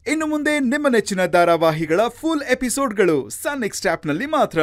ಇನ್ನು ಮುಂದೆ ನಿಮ್ಮ ನೆಚ್ಚಿನ ಧಾರಾವಾಹಿಗಳ ಫುಲ್ ಎಪಿಸೋಡ್ಗಳು ಸನ್ ನೆಕ್ಸ್ಟ್ ಆಪ್ನಲ್ಲಿ ಮಾತ್ರ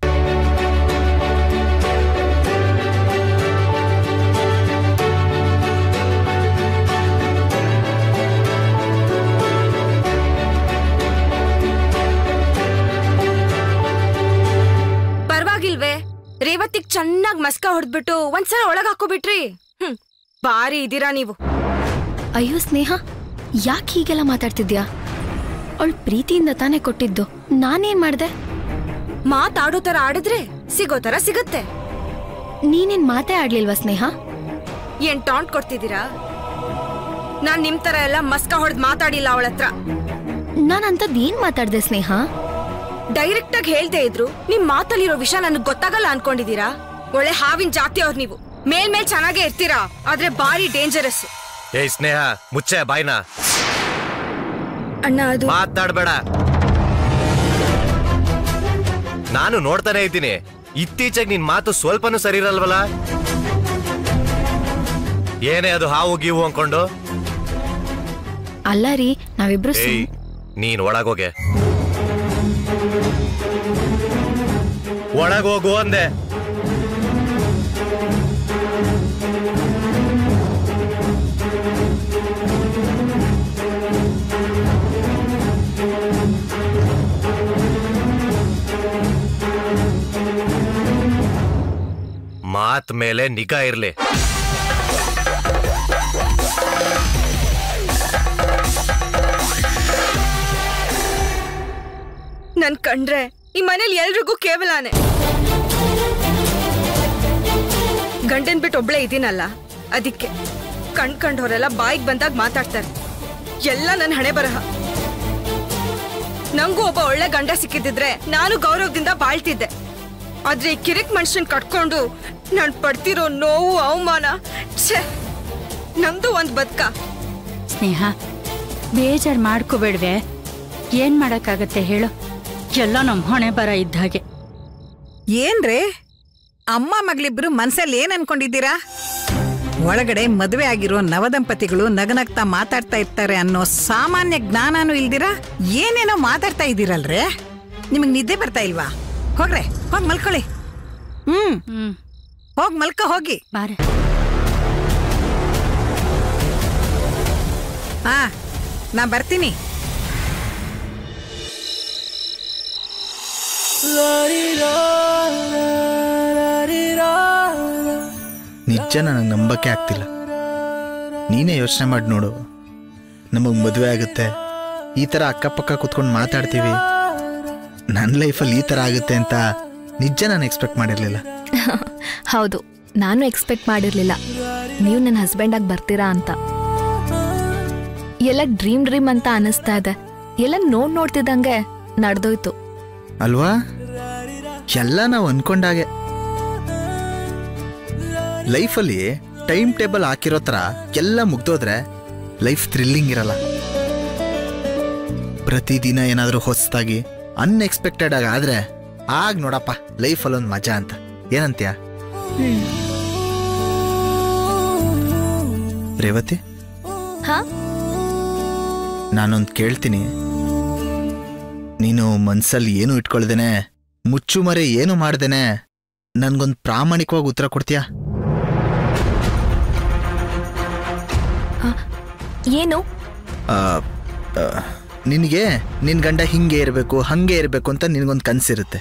ಪರವಾಗಿಲ್ವೇ ರೇವತಿಗ್ ಚೆನ್ನಾಗ್ ಮಸ್ಕ ಹೊಡೆದ್ಬಿಟ್ಟು ಒಂದ್ಸಲ ಒಳಗ್ ಹಾಕೋಬಿಟ್ರಿ ಹ್ಮ್ ಬಾರಿ ಇದೀರಾ ನೀವು ಅಯ್ಯೋ ಸ್ನೇಹ ಯಾಕೆ ಹೀಗೆಲ್ಲ ಮಾತಾಡ್ತಿದ್ಯಾ ಅವಳು ಪ್ರೀತಿಯಿಂದ ತಾನೇ ಕೊಟ್ಟಿದ್ದು ನಾನೇನ್ ಮಾಡ್ದೆ ಮಾತಾಡೋ ತರ ಆಡಿದ್ರೆ ಸಿಗೋ ತರ ಸಿಗತ್ತೆ ನೀನೇನ್ ಮಾತೇ ಆಡ್ಲಿಲ್ವಾ ಸ್ನೇಹ ಏನ್ ಟಾಂಟ್ ಕೊಡ್ತಿದ್ದೀರಾ ನಾನ್ ನಿಮ್ ತರ ಎಲ್ಲ ಮಸ್ಕ ಹೊಡೆದ್ ಮಾತಾಡಿಲ್ಲ ಅವಳ ಹತ್ರ ನಾನ್ ಅಂತದ್ ಏನ್ ಮಾತಾಡ್ದೆ ಸ್ನೇಹ ಡೈರೆಕ್ಟ್ ಆಗಿ ಹೇಳ್ದೆ ಇದ್ರು ನಿಮ್ ಮಾತಲ್ಲಿರೋ ವಿಷಯ ನನಗ್ ಗೊತ್ತಾಗಲ್ಲ ಅನ್ಕೊಂಡಿದೀರಾ ಒಳ್ಳೆ ಹಾವಿನ ಜಾತಿ ಅವ್ರು ನೀವು ಮೇಲ್ ಮೇಲ್ ಚೆನ್ನಾಗೇ ಇರ್ತೀರಾ ಆದ್ರೆ ಬಾರಿ ಡೇಂಜರಸ್ ಏಯ್ ಸ್ನೇಹ ಮುಚ್ಚೆ ಬಾಯ್ನ ಅಣ್ಣ ಅದು ಮಾತಾಡ್ಬೇಡ ನಾನು ನೋಡ್ತಾನೆ ಇದ್ದೀನಿ ಇತ್ತೀಚೆಗೆ ನಿನ್ ಮಾತು ಸ್ವಲ್ಪನೂ ಸರಿ ಇರಲ್ವಲ್ಲ ಏನೇ ಅದು ಹಾವು ಗೀವು ಅನ್ಕೊಂಡು ಅಲ್ಲ ರೀ ನಾವಿಬ್ರು ಸುಮ್- ಏಯ್ ನೀನ್ ಒಳಗೋಗೆ ಒಳಗೋಗು ಅಂದೆ ಮಾತ್ ಮೇಲೆ ನಿಗಾ ಇರ್ಲಿ ನನ್ ಕಂಡ್ರೆ ಈ ಮನೇಲಿ ಎಲ್ರಿಗೂ ಕೇವಲಾನೆ ಗಂಡನ್ ಬಿಟ್ಟು ಒಬ್ಳೆ ಇದೀನಲ್ಲ ಅದಕ್ಕೆ ಕಣ್ ಕಂಡವರೆಲ್ಲ ಬಾಯಿಗೆ ಬಂದಾಗ ಮಾತಾಡ್ತಾರೆ ಎಲ್ಲ ನನ್ನ ಹಣೆ ಬರಹ ನಂಗೂ ಒಬ್ಬ ಒಳ್ಳೆ ಗಂಡ ಸಿಕ್ಕಿದ್ರೆ ನಾನು ಗೌರವದಿಂದ ಬಾಳ್ತಿದ್ದೆ ಆದ್ರೆ ಈ ಕಿರಿಕ್ ಮನುಷ್ಯನ್ ಕಟ್ಕೊಂಡು ನಾನ್ ಪಡ್ತಿರೋ ನೋವು ಅವಮಾನ ಛೇ ನಮ್ದು ಒಂದ್ ಬದ್ಕ ಸ್ನೇಹ ಬೇಜಾರ್ ಮಾಡ್ಕೋಬೇಡ್ವೆ ಏನ್ ಮಾಡಕ್ಕಾಗತ್ತೆ ಹೇಳು ಎಲ್ಲ ನಮ್ ಹೊಣೆ ಬರ ಇದ್ದ ಹಾಗೆ ಏನ್ರೇ ಅಮ್ಮ ಮಗಳಿಬ್ರು ಮನ್ಸಲ್ಲಿ ಏನ್ ಅನ್ಕೊಂಡಿದ್ದೀರಾ ಒಳಗಡೆ ಮದುವೆ ಆಗಿರೋ ನವದಂಪತಿಗಳು ನಗನಗ್ತಾ ಮಾತಾಡ್ತಾ ಇರ್ತಾರೆ ಅನ್ನೋ ಸಾಮಾನ್ಯ ಜ್ಞಾನನೂ ಇಲ್ದಿರಾ ಏನೇನೋ ಮಾತಾಡ್ತಾ ಇದ್ದೀರಲ್ರೇ ನಿಮಗ್ ನಿದ್ದೆ ಬರ್ತಾ ಇಲ್ವಾ ಹೋಗ್ರೆ ಹೋಗ್ ಮಲ್ಕೊಳ್ಳಿ ಹ್ಮ್ ಹ್ಮ್ ಹೋಗ್ ಮಲ್ಕ ಹೋಗಿ ಬಾರೆ ಹಾ ನಾ ಬರ್ತೀನಿ ನಿಜ ನನಗೆ ನಂಬಕ್ಕೆ ಆಗ್ತಿಲ್ಲ ನೀನೇ ಯೋಚನೆ ಮಾಡಿ ನೋಡು ನಮಗೆ ಮದುವೆ ಆಗುತ್ತೆ ಈ ಥರ ಅಕ್ಕಪಕ್ಕ ಕುತ್ಕೊಂಡು ಮಾತಾಡ್ತೀವಿ ನನ್ನ ಲೈಫಲ್ಲಿ ಈ ಥರ ಆಗುತ್ತೆ ಅಂತ ನಿಜ ನಾನು ಎಕ್ಸ್ಪೆಕ್ಟ್ ಮಾಡಿರಲಿಲ್ಲ ಹೌದು ನಾನು ಎಕ್ಸ್ಪೆಕ್ಟ್ ಮಾಡಿರ್ಲಿಲ್ಲ ನೀವು ನನ್ನ ಹಸ್ಬೆಂಡ್ ಆಗಿ ಬರ್ತೀರಾ ಅಂತ ಎಲ್ಲ ಡ್ರೀಮ್ ಡ್ರೀಮ್ ಅಂತ ಅನಿಸ್ತಾ ಇದೆ ಎಲ್ಲ ನೋಡ್ ನೋಡ್ತಿದ್ದಂಗೆ ನಡೆದೋಯ್ತು ಅಲ್ವಾ ಎಲ್ಲ ನಾವು ಅನ್ಕೊಂಡಾಗೆ ಲೈಫಲ್ಲಿ ಟೈಮ್ ಟೇಬಲ್ ಹಾಕಿರೋ ಥರ ಎಲ್ಲ ಮುಗ್ದೋದ್ರೆ ಲೈಫ್ ಥ್ರಿಲ್ಲಿಂಗ್ ಇರಲ್ಲ ಪ್ರತಿದಿನ ಏನಾದರೂ ಹೊಸದಾಗಿ ಅನ್ಎಕ್ಸ್ಪೆಕ್ಟೆಡ್ ಆಗಿ ಆದ್ರೆ ಆಗ ನೋಡಪ್ಪ ಲೈಫಲ್ಲಿ ಒಂದು ಮಜಾ ಅಂತ ಏನಂತೀಯ ರೇವತಿ ಹಾ ನಾನೊಂದು ಕೇಳ್ತೀನಿ ನೀನು ಮನ್ಸಲ್ಲಿ ಏನು ಇಟ್ಕೊಳ್ದೇನೆ ಮುಚ್ಚುಮರೆ ಏನು ಮಾಡ್ದೇನೆ ನನ್ಗೊಂದು ಪ್ರಾಮಾಣಿಕವಾಗಿ ಉತ್ತರ ಕೊಡ್ತೀಯಾ ಏನು ಆ, ಆ, ನಿನಗೆ ನಿನ್ ಗಂಡ ಹಿಂಗೆ ಇರಬೇಕು ಹಂಗೆ ಇರಬೇಕು ಅಂತ ನಿನಗೊಂದು ಕನಸಿರುತ್ತೆ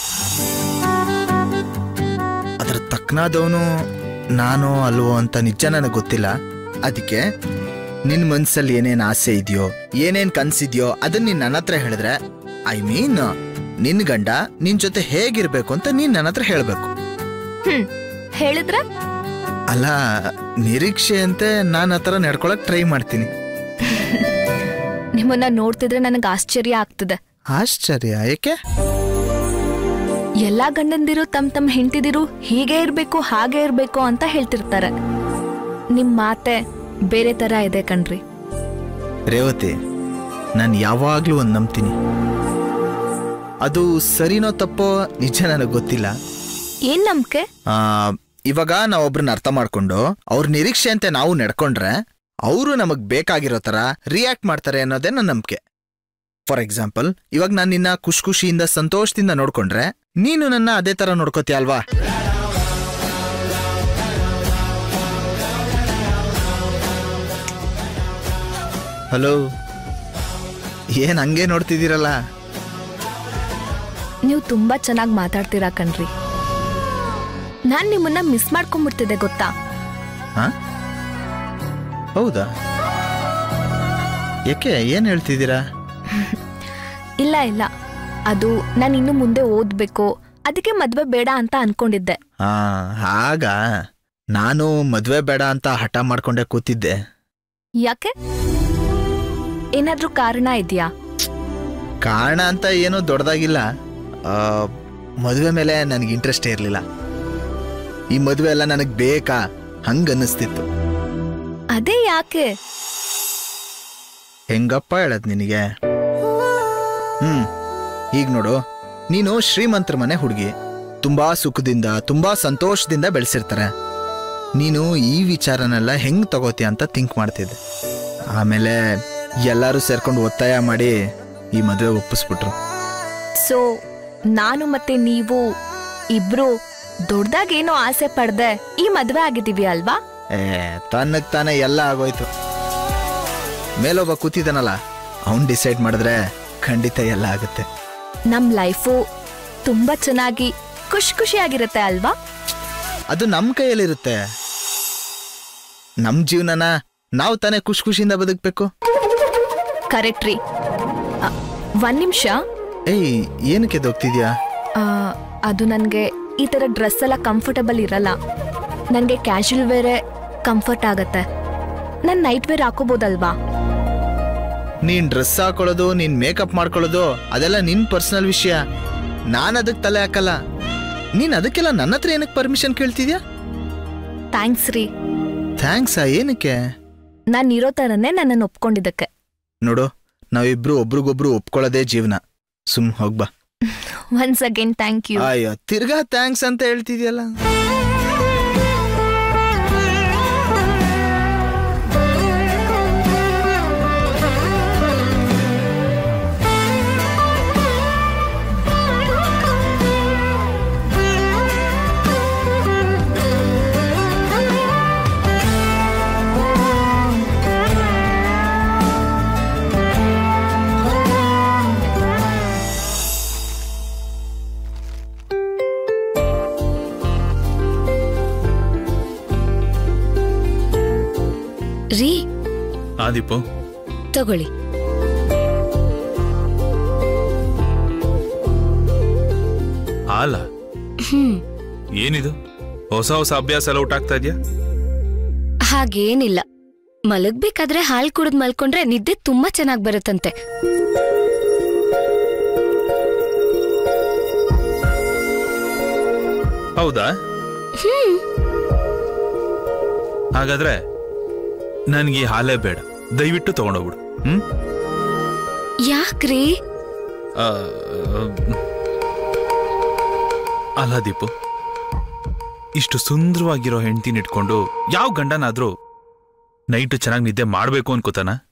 ಅದ್ರ ತಕ್ಕನಾದವನು ನಾನೋ ಅಲ್ವೋ ಅಂತ ನಿಜ ನನಗೆ ಗೊತ್ತಿಲ್ಲ ಅದಕ್ಕೆ ನಿನ್ ಮನ್ಸಲ್ಲಿ ಏನೇನ್ ಆಸೆ ಇದೆಯೋ ಏನೇನ್ ಕನ್ಸಿದ್ಯೋ ಅದನ್ನ ನೀನ್ ನನ್ನ ಹತ್ರ ಹೇಳಿದ್ರೆ ಐ ಮೀನ್ ನಿನ್ ಗಂಡ ನಿನ್ ಜೊತೆ ಹೇಗಿರ್ಬೇಕು ಅಂತ ನೀನ್ ನನ್ನ ಹತ್ರ ಹೇಳ್ಬೇಕು ಹ್ಮ್ ಹೇಳಿದ್ರೆ ಅಲ್ಲ ನಿರೀಕ್ಷೆ ಅಂತೆ ನಾನು ಆ ಥರ ನಡ್ಕೊಳಕ್ ಟ್ರೈ ಮಾಡ್ತೀನಿ ನಿಮ್ಮನ್ನ ನೋಡ್ತಿದ್ರೆ ನನಗೆ ಆಶ್ಚರ್ಯ ಆಗ್ತದೆ ಆಶ್ಚರ್ಯ ಏಕೆ ಎಲ್ಲಾ ಗಂಡಂದಿರು ತಮ್ ತಮ್ ಹೆಂಡತಿದಿರು ಹೀಗೆ ಇರ್ಬೇಕು ಹಾಗೆ ಇರ್ಬೇಕು ಅಂತ ಹೇಳ್ತಿರ್ತಾರೆ ನಿಮ್ ಮಾತೆ ಬೇರೆ ತರ ಇದೆ ಕಣ್ರಿ ರೇವತಿ ನಾನು ಯಾವಾಗ್ಲೂ ಒಂದು ನಂಬ್ತೀನಿ ಅದು ಸರಿನೋ ತಪ್ಪೋ ನಿಜ ನನಗೆ ಗೊತ್ತಿಲ್ಲ ಏನ್ ನಂಬಿಕೆ ಆ, ಇವಾಗ ನಾವೊಬ್ರನ್ನ ಅರ್ಥ ಮಾಡ್ಕೊಂಡು ಅವ್ರ ನಿರೀಕ್ಷೆ ಅಂತೆ ನಾವು ನಡ್ಕೊಂಡ್ರೆ ಅವರು ನಮಗ್ ಬೇಕಾಗಿರೋ ತರ ರಿಯಾಕ್ಟ್ ಮಾಡ್ತಾರೆ ಅನ್ನೋದೇ ನನ್ನ ನಂಬಿಕೆ ಫಾರ್ ಎಕ್ಸಾಂಪಲ್ ಇವಾಗ ನಾನು ನಿನ್ನ ಖುಷಿ ಖುಷಿಯಿಂದ ಸಂತೋಷದಿಂದ ನೋಡ್ಕೊಂಡ್ರೆ ನೀನು ನನ್ನ ಅದೇ ತರ ನೋಡ್ಕೋತೀಯ ಅಲ್ವಾ ಹಲೋ ಏನ್ ಹಂಗೆ ನೋಡ್ತಿದ್ದೀರಲ್ಲ ನೀವು ತುಂಬಾ ಚೆನ್ನಾಗಿ ಮಾತಾಡ್ತೀರಾ ಕಣ್ರಿ ನಾನ್ ನಿಮ್ಮನ್ನ ಮಿಸ್ ಮಾಡ್ಕೊಂಡ್ಬಿಡ್ತಿದ್ದೆ ಗೊತ್ತಾ ಹಾ ಹೌದಾ ಯಾಕೆ ಏನ್ ಹೇಳ್ತಿದ್ದೀರಾ ಇಲ್ಲ ಇಲ್ಲ ಅದು ನಾನು ಇನ್ನು ಮುಂದೆ ಓದ್ಬೇಕು ಅದಕ್ಕೆ ಮದ್ವೆ ಬೇಡ ಅಂತ ಅನ್ಕೊಂಡಿದ್ದೆ ಹಾ ಆಗ ನಾನು ಮದ್ವೆ ಬೇಡ ಅಂತ ಹಠ ಮಾಡ್ಕೊಂಡೆ ಕೂತಿದ್ದೆ ಯಾಕೆ ಏನಾದ್ರೂ ಕಾರಣ ಇದೆಯಾ ಕಾರಣ ಅಂತ ಏನೂ ದೊಡ್ಡದಾಗಿಲ್ಲ ಆ, ಮದುವೆ ಮೇಲೆ ನನಗೆ ಇಂಟ್ರೆಸ್ಟೇ ಇರಲಿಲ್ಲ ಈ ಮದುವೆ ಎಲ್ಲ ನನಗೆ ಬೇಕಾ ಹಂಗ ಅನ್ನಿಸ್ತಿತ್ತು ಅದೇ ಯಾಕೆ ಹೆಂಗಪ್ಪ ಹೇಳದ್ ನಿನಗೆ ಹ್ಮ್ ಈಗ ನೋಡು ನೀನು ಶ್ರೀಮಂತರ ಮನೆ ಹುಡುಗಿ ತುಂಬಾ ಸುಖದಿಂದ ತುಂಬಾ ಸಂತೋಷದಿಂದ ಬೆಳೆಸಿರ್ತಾರೆ ನೀನು ಈ ವಿಚಾರನೆಲ್ಲ ಹೆಂಗ್ ತಗೋತೀಯ ಅಂತ ಥಿಂಕ್ ಮಾಡ್ತಿದ್ದೆ ಆಮೇಲೆ ಎಲ್ಲರೂ ಸೇರ್ಕೊಂಡು ಒತ್ತಾಯ ಮಾಡಿ ಈ ಮದುವೆ ಒಪ್ಪಿಸ್ಬಿಟ್ರು ಸೊ ನಾನು ಮತ್ತೆ ನೀವು ಇಬ್ರು ದೊಡ್ಡದಾಗೇನೋ ಆಸೆ ಪಡ್ದೆ ಈ ಮದ್ವೆ ಆಗಿದೀವಿ ಅಲ್ವಾ ಏ ತನ್ನಕ್ ತಾನೇ ಎಲ್ಲ ಆಗೋಯ್ತು ಮೇಲೊಬ್ಬ ಕೂತಿದ್ದಾನಲ್ಲ ಅವನ್ ಡಿಸೈಡ್ ಮಾಡಿದ್ರೆ ಖಂಡಿತ ಎಲ್ಲ ಆಗುತ್ತೆ ನಮ್ ಲೈಫು ತುಂಬಾ ಚೆನ್ನಾಗಿ ಖುಷಿ ಖುಷಿಯಾಗಿರುತ್ತೆ ಅಲ್ವಾ ಅದು ನಮ್ ಕೈಯಲ್ಲಿರುತ್ತೆ ನಮ್ ಜೀವನನ ನಾವು ತಾನೇ ಖುಷಿ ಖುಷಿಯಿಂದ ಬದುಕ್ಬೇಕು ಕರೆಕ್ಟ್ ರೀ ಅ, ಒಂದ್ ನಿಮಿಷ ಏಯ್ ಏನಕ್ಕೆ ಹೋಗ್ತಿದ್ಯಾ ಅದು ನನಗೆ ಈ ಥರ ಡ್ರೆಸ್ ಎಲ್ಲ ಕಂಫರ್ಟಬಲ್ ಇರಲ್ಲ ನನಗೆ ಕ್ಯಾಶುವಲ್ ವೇರೆ ಕಂಫರ್ಟ್ ಆಗತ್ತೆ ನಾನು ನೈಟ್ ವೇರ್ ಹಾಕೋಬೋದಲ್ವಾ ನೀನ್ ಡ್ರೆಸ್ ಹಾಕೊಳ್ಳೋದು ನೀನ್ ಮೇಕಪ್ ಮಾಡ್ಕೊಳ್ಳೋದು ಅದೆಲ್ಲ ನಿನ್ ಪರ್ಸನಲ್ ವಿಷಯ ನಾನ್ ಅದಕ್ ತಲೆ ಹಾಕಲ್ಲ ನೀನ್ ಅದಕ್ಕೆಲ್ಲ ನನ್ನ ಹತ್ರ ಏನಕ್ಕೆ ಪರ್ಮಿಷನ್ ಕೇಳ್ತಿದ್ಯಾ ಥ್ಯಾಂಕ್ಸ್ ರೀ ಥ್ಯಾಂಕ್ಸಾ ಏನಕ್ಕೆ ನಾನು ಇರೋ ಥರನೇ ನನ್ನನ್ನು ಒಪ್ಕೊಂಡಿದ್ದಕ್ಕೆ ನೋಡು ನಾವಿಬ್ರು ಒಬ್ರಿಗೊಬ್ರು ಒಪ್ಕೊಳ್ಳೋದೇ ಜೀವನ ಸುಮ್ ಹೋಗ್ಬಾ ಒನ್ಸ್ ಅಗೇನ್ ಥ್ಯಾಂಕ್ ಯು ಅಯ್ಯೋ ತಿರ್ಗಾ ಥ್ಯಾಂಕ್ಸ್ ಅಂತ ಹೇಳ್ತಿದ್ಯಲ್ಲ ರೀ ಆದಿಪು ತಗೊಳ್ಳಿ ಹಾಲ ಹ್ಮ್ ಏನಿದು ಹೊಸ ಹೊಸ ಅಭ್ಯಾಸ ಎಲ್ಲ ಊಟ ಆಗ್ತಾ ಇದೆಯಾ ಹಾಗೇನಿಲ್ಲ ಮಲಗ್ಬೇಕಾದ್ರೆ ಹಾಲ್ ಕುಡಿದ್ ಮಲ್ಕೊಂಡ್ರೆ ನಿದ್ದೆ ತುಂಬಾ ಚೆನ್ನಾಗ್ ಬರುತ್ತಂತೆ ಹೌದಾ ಹಾಗಾದ್ರೆ ನನ್ಗೆ ಈ ಹಾಲೇ ಬೇಡ ದಯವಿಟ್ಟು ತಗೊಂಡೋಗ್ಬಿಡು ಹ್ಮ್ ಯಾಕ್ರಿ ಆ, ಅಲ್ಲ ದೀಪು ಇಷ್ಟು ಸುಂದರವಾಗಿರೋ ಹೆಂಡ್ತಿನ ಇಟ್ಕೊಂಡು ಯಾವ ಗಂಡನಾದ್ರೂ ನೈಟ್ ಚೆನ್ನಾಗಿ ನಿದ್ದೆ ಮಾಡ್ಬೇಕು ಅನ್ಕೋತಾನ